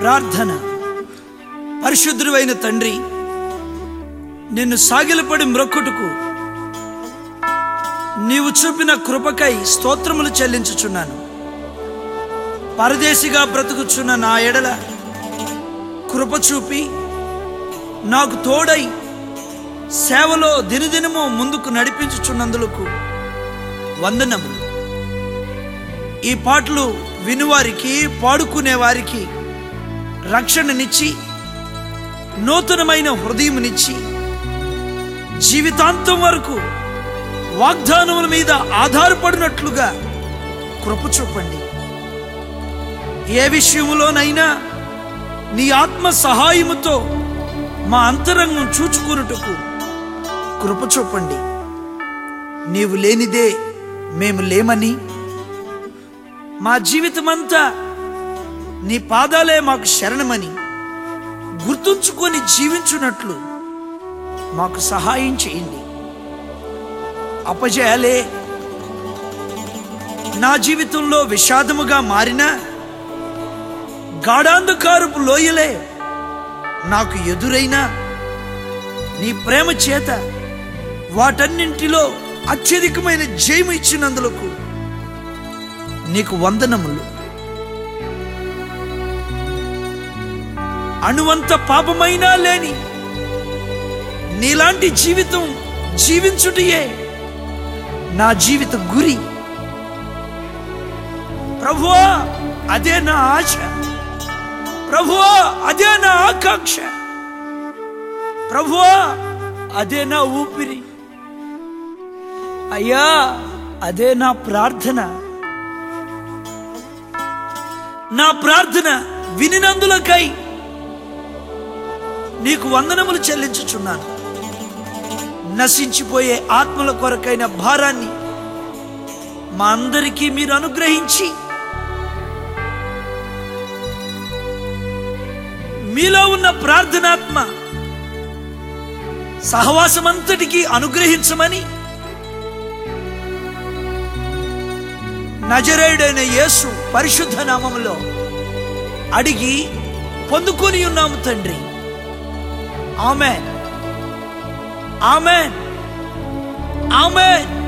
ప్రార్థన పరిశుద్ధుడైన తండ్రి నిన్ను సాగిలపడి మ్రొక్కుటకు నీవు చూపిన కృపకై స్తోత్రములు చెల్లించుచున్నాను పరదేశిగా బ్రతుకుచున్న నా ఎడల కృప చూపి నాకు తోడై సేవలో దినదినము ముందుకు నడిపించుచున్నందులకు వందనములు ఈ పాటలు వినువారికి పాడుకునే వారికి రక్షణనిచ్చి నూతనమైన హృదయమునిచ్చి జీవితాంతం వరకు వాగ్దానముల మీద ఆధారపడినట్లుగా కృప చూపండి ఏ విషయములోనైనా నీ ఆత్మ సహాయముతో మా అంతరంగం చూచుకున్నట్టుకు కృప చూపండి నీవు లేనిదే మేము లేమని మా జీవితమంతా నీ పాదాలే మాకు శరణమని గుర్తుంచుకొని జీవించున్నట్లు మాకు సహాయం చేయండి అపజయాలే నా జీవితంలో విషాదముగా మారిన గాఢాంధకారపు లోయలే నాకు ఎదురైనా నీ ప్రేమ చేత వాటన్నింటిలో అత్యధికమైన జయము ఇచ్చినందులకు నీకు వందనములు అణువంత పాపమైనా లేని నీలాంటి జీవితం జీవించుటయే నా జీవిత గురి ప్రభువా అదే నా ఆశ ప్రభువా అదే నా ఆకాంక్ష ప్రభువా అదే నా ఊపిరి అయ్యా అదే నా ప్రార్థన నా ప్రార్థన వినినందులకై నీకు వందనములు చెల్లించుచున్నాను నశించిపోయే ఆత్మల కొరకైన భారాన్ని మా అందరికీ మీరు అనుగ్రహించి మీలో ఉన్న ప్రార్థనాత్మ సహవాసమంతటికి అనుగ్రహించమని నజరేయుడైన యేసు పరిశుద్ధ నామములో అడిగి పొందుకొని ఉన్నాము తండ్రి ఆమె ఆమె ఆమె